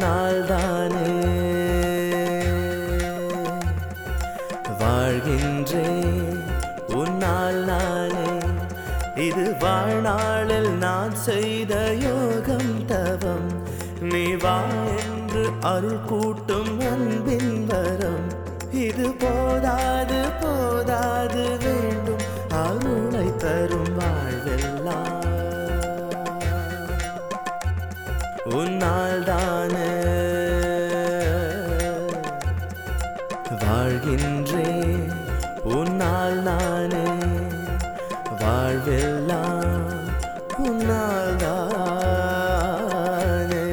உன்னால் தானே வாழ்கின்றேன் உன்னால் நானே இது வாழ்நாளில் நான் செய்த யோகம் தவம் நீ வா என்று அருள் கூட்டும் அன்பின் வரம் இது போதாது போதாது வேண்டும் அருளை தரும் வாழ்வெல்லாம் உன்னால் தானே வாழ்கின்றேன் உன்னால் நானே வாழ்வெல்லாம் உன்னால் தானே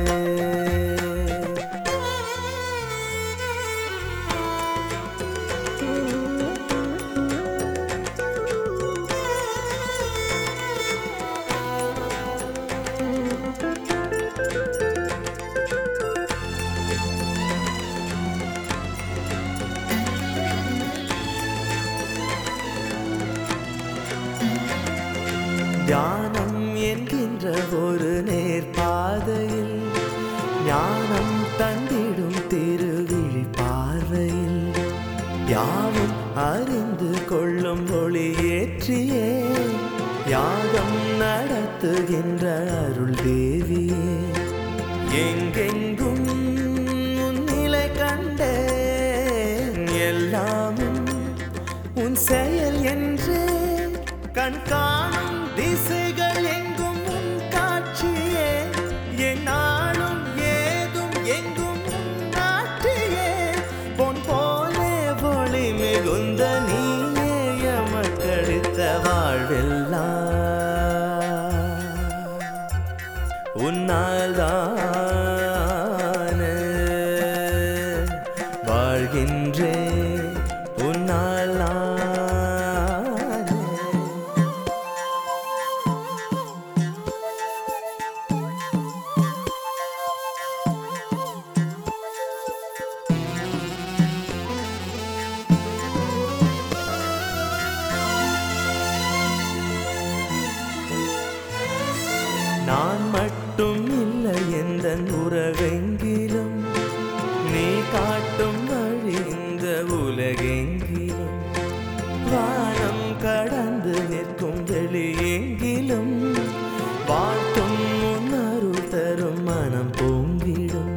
தியானம் என்கின்ற ஒரு நேர்பாதையில் ஞானம் தந்திடும் திருவிழி பார்வையில் யாவும் அறிந்து கொள்ளும் ஒளி ஏற்றியே யாகம் நடத்துகின்ற அருள் தேவியே எங்கெங்கும் உன் நிலை கண்டேன் எல்லாமும் உன் செயல் என்று கண் காணும் திசைகள் எங்கும் உன் காட்சியே என்னாலும் ஏதும் எங்கும் உன் நாட்டியே பொன் போலே ஒளி மிகுந்த நீயே எமக்களித்த வாழ்வெல்லாம் உன்னால் தானே வாழ்கின்றேன் உன்னால் நானே நான் மட்டும் இல்லை எந்த உறவெங்கிலும் நீ காட்டும் வழி இந்த உலகெங்கிலும் வானம் கடந்து நிற்கும் வெளியெங்கிலும் வாழ்த்தும் உன் அருள் தரும் மனம் பொங்கிடும்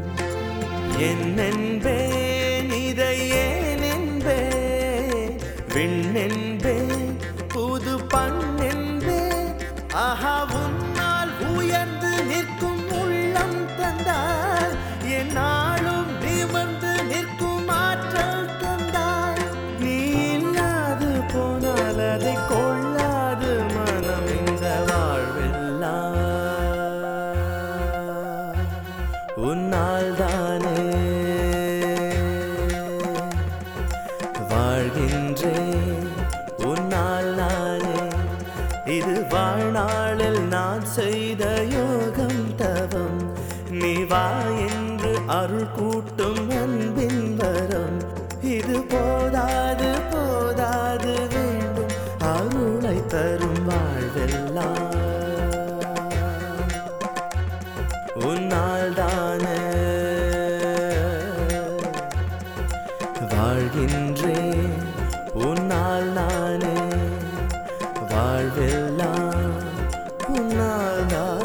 என்னென்பேன் இதை ஏன் என்பேன் விண்ணென்பேன் புது பண்ணென்பேன் ஆஹா உன்னால் உயர்ந்து நிற்கும் உள்ளம் தந்தாய் என்னாலும் நிமிர்ந்து நிற்கும் ஆற்றல் தந்தாய் நீ இல்லாது போனால் அதை கொள்ளாது மனம் இந்த வாழ்வெல்லாம் உன்னால் தானே வாழ்கின்றேன் உன்னால் நானே இது வாழ்நாளில் நான் செய்த யோகம் தவம் நீ வா என்று அருள் கூட்டும் அன்பின் வரம் இது போதாது போதாது வேண்டும் அருளை தரும் வாழ்வெல்லாம் உன்னால் தானே வாழ்கின்றேன் உன்னால் நானே வாழ்வெல்லாம் உன்னால் தானே